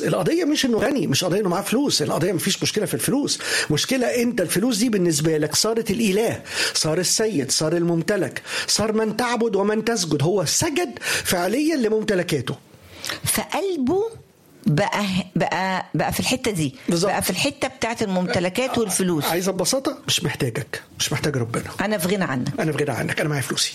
القضيه مش انه غني مش قضيه انه معاه فلوس القضيه مفيش مشكله في الفلوس مشكله انت الفلوس دي بالنسبه لك صارت الاله صار السيد صار الممتلك صار من تعبد ومن تسجد هو سجد فعليا لممتلكاته فقلبه بقى بقى بقى في الحته دي بالظبط. بقى في الحته بتاعت الممتلكات والفلوس عايزه ببساطه مش محتاجك مش محتاج ربنا انا في غنى عنك انا في غنى عنك انا معايا فلوسي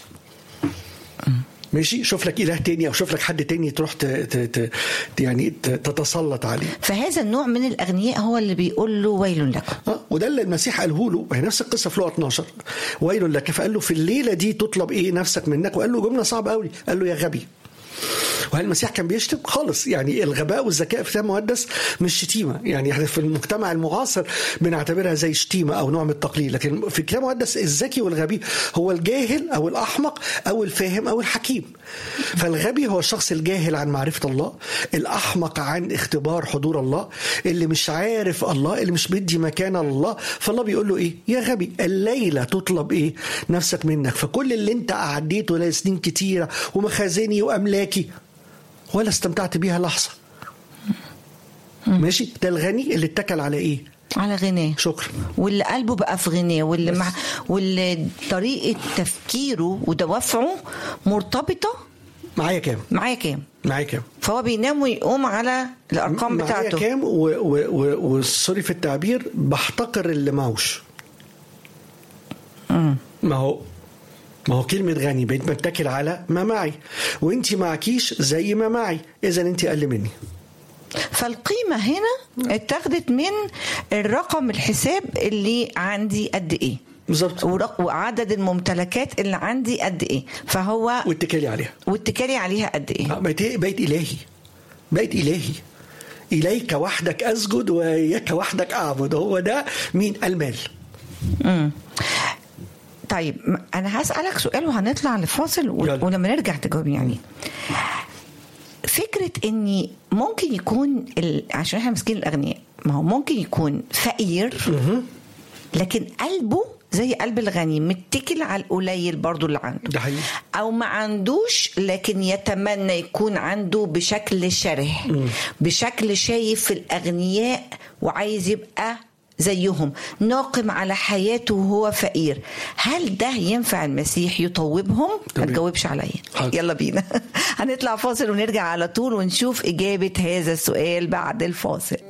ماشي شوف لك اله تاني او شوف لك حد تاني تروح ت... ت... ت... يعني ت- تتسلط عليه فهذا النوع من الاغنياء هو اللي بيقول له ويل لكم اه وده اللي المسيح قاله له وهي نفس القصه في لقا 12 ويل لك فقال له في الليله دي تطلب ايه نفسك منك وقال له جمله صعبه قوي قال له يا غبي وهل المسيح كان بيشتم خالص يعني الغباء والذكاء في الكتاب المقدس مش شتيمه يعني احنا في المجتمع المعاصر بنعتبرها زي شتيمه او نوع من التقليل لكن في الكتاب المقدس الذكي والغبي هو الجاهل او الاحمق او الفاهم او الحكيم فالغبي هو الشخص الجاهل عن معرفه الله الاحمق عن اختبار حضور الله اللي مش عارف الله اللي مش مدي مكان الله فالله بيقول له ايه يا غبي الليله تطلب ايه نفسك منك فكل اللي انت عديته لسنين كتيره ومخازني واملاكي ولا استمتعت بيها لحظه ماشي ده الغني اللي اتكل على ايه على غناه شكرا واللي قلبه بقى في غناه واللي مع واللي طريقه تفكيره ودوافعه مرتبطه معايا كام معايا كام معايا كام فهو بينام ويقوم على الارقام معايا بتاعته كام و- و- و- وسوري في التعبير بحتقر اللي معوش ما هو ما هو كلمة غني بقيت متكل على ما معي وانت معكيش زي ما معي اذا انت اقل مني فالقيمه هنا اتاخدت من الرقم الحساب اللي عندي قد ايه بالظبط ورق- وعدد الممتلكات اللي عندي قد ايه فهو واتكالي عليها واتكالي عليها قد ايه آه، بقيت بقيت الهي بقيت الهي اليك وحدك اسجد واياك وحدك اعبد هو ده مين المال مم. طيب م- انا هسالك سؤال وهنطلع لفاصل و- يلا. ولما نرجع تجاوب يعني فكره اني ممكن يكون ال... عشان احنا ماسكين الاغنياء ما هو ممكن يكون فقير لكن قلبه زي قلب الغني متكل على القليل برضو اللي عنده ده حقيقي او ما عندوش لكن يتمنى يكون عنده بشكل شره بشكل شايف الاغنياء وعايز يبقى زيهم ناقم على حياته وهو فقير هل ده ينفع المسيح يطوبهم ما تمام. تجاوبش عليا حاضر. يلا بينا هنطلع فاصل ونرجع على طول ونشوف اجابه هذا السؤال بعد الفاصل